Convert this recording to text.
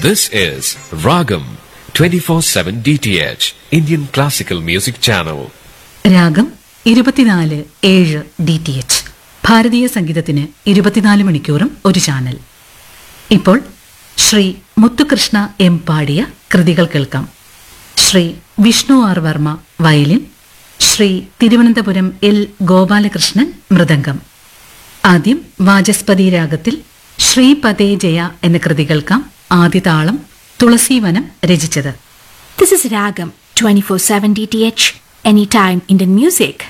This is Ragam 24/7 DTH Indian Classical Music Channel. രാഗം ഇരുപത്തിനാല് ഏഴ് ഡി ടി എച്ച് ഭാരതീയ സംഗീതത്തിന് ഇരുപത്തിനാല് മണിക്കൂറും ഒരു ചാനൽ ഇപ്പോൾ ശ്രീ മുത്തുകൃഷ്ണ എം പാടിയ കൃതികൾ കേൾക്കാം Shri Vishnu R Varma violin Shri Thiruvananthapuram L Gopalakrishnan mridangam ആദ്യം വാചസ്പതി രാഗത്തിൽ ശ്രീപദേ ജയ എന്ന കൃതി കേൾക്കാം ആദിതാളം തുളസീവനം രചിച്ചത് This is Ragam 24/7 DTH anytime Indian music.